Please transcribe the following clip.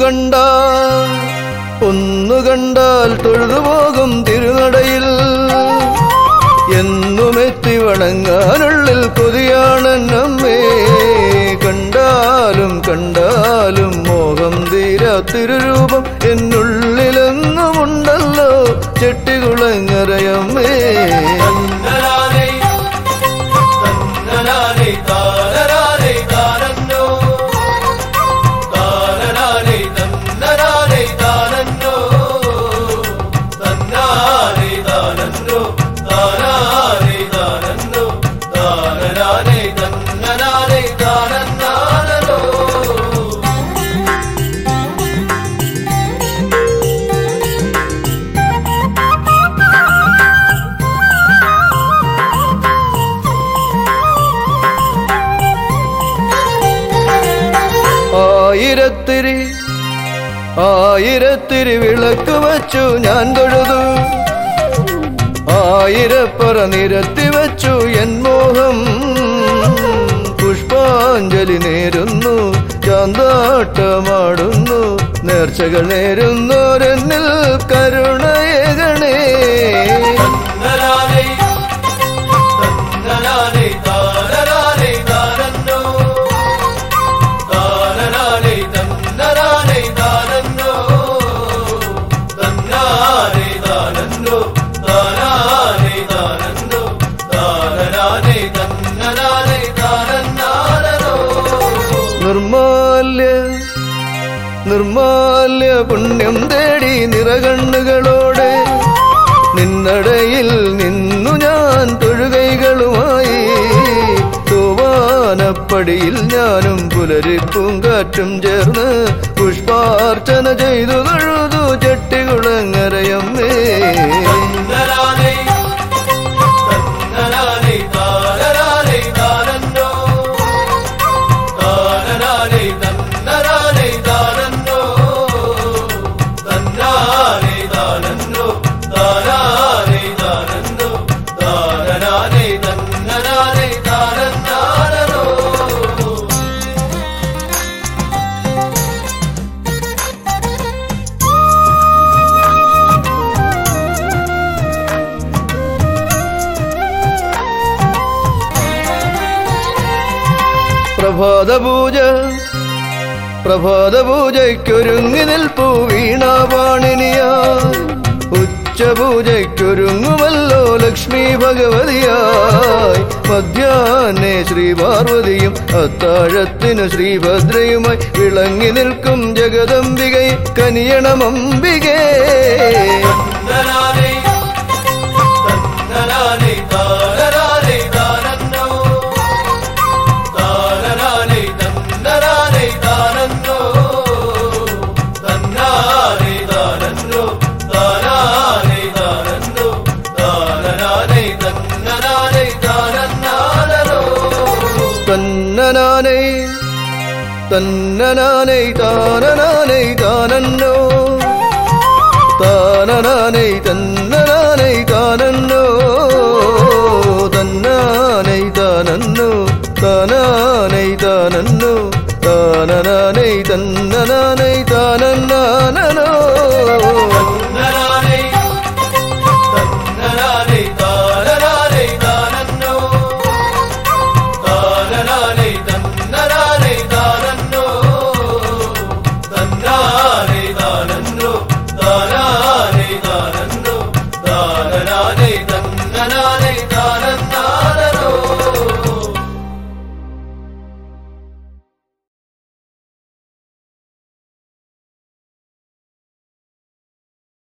കണ്ടാൽ ഒന്നു കണ്ടാൽ തൊഴുതുപോകും തിരുനടയിൽ എന്നുമെത്തി വണങ്ങാനുള്ളിൽ കൊതിയാണെന്നമ്മേ കണ്ടാലും കണ്ടാലും മോഹം തീരാ തിരുരൂപം എന്നുള്ളിലെന്നുമുണ്ടല്ലോ ചെട്ടികുളങ്ങരയമ്മേ തന്നലാലേ തന്നലാലേ താരലാലേ താരന്നോ താരലാലേ തന്നലാലേ താരന്നോ തന്നാലേ താരന്നോ താരാലേ താരന്നോ താരലാലേ തന്നലാലേ താരന്നാലോ ആയിരത്തിരി ആയിരത്തിരി വിളക്ക് വച്ചു ഞാൻ തൊഴുതു ആയിരപ്പറ നിരത്തി വച്ചു എൻ മോഹം പുഷ്പാഞ്ജലി നേരുന്നു ചാന്താട്ടമാടുന്നു നേർച്ചകൾ നേരുന്നോരെന്നിൽ കരുണയകണേ തന്നലാലേ തന്നലാലേ താരലാലേ താരന്നോ താരലാലേ തന്നലാലേ താരന്നോ തന്നാലേ താരന്നോ താരാലേ താരന്നോ താരലാലേ തന്നലാലേ താരന്നാലോ നിർമാല്യ നിർമാല്യ പുണ്യം തേടി നിറകണ്ണുകളോടെ നിന്നടയിൽ നിന്നു ഞാൻ തൊഴുകൈകളുമായി സോപാനപ്പടിയിൽ ഞാനും പുലരിപ്പൂങ്കാറ്റും ചേർന്ന് പുഷ്പാർച്ചന ചെയ്തു തൊഴുതു ചെട്ടികുളങ്ങരയമ്മേ തന്നലാലേ തന്നലാലേ താരലാലേ താരന്നോ താരലാലേ തന്നലാലേ താരന്നോ തന്നാലേ താരന്നോ താരാലേ താരന്നോ താരലാലേ തന്നലാലേ താരന്നാലോ പ്രഭാത പൂജ പ്രഭാത പൂജയ്ക്കൊരുങ്ങി നിൽപ്പൂ വീണാപാണിനിയാ ഉച്ചപൂജയ്ക്കൊരുങ്ങുമല്ലോ ലക്ഷ്മി ഭഗവതിയായി മധ്യാഹ്നെ ശ്രീ പാർവതിയും അത്താഴത്തിനു ശ്രീഭദ്രയുമായി വിളങ്ങി നിൽക്കും ജഗദംബികை കനിയണമംബികേ തന്നലാലേ തന്നലാലേ താരലാലേ താരന്നോ താരലാലേ തന്നലാലേ താരന്നോ തന്നാലേ താരന്നോ താരാലേ താരന്നോ താരലാലേ തന്നലാലേ താരന്നാലോ തന്നനാനൈ തന്നനാനൈ താനനാനൈ താനന്നോ താനനാനൈ തന്ന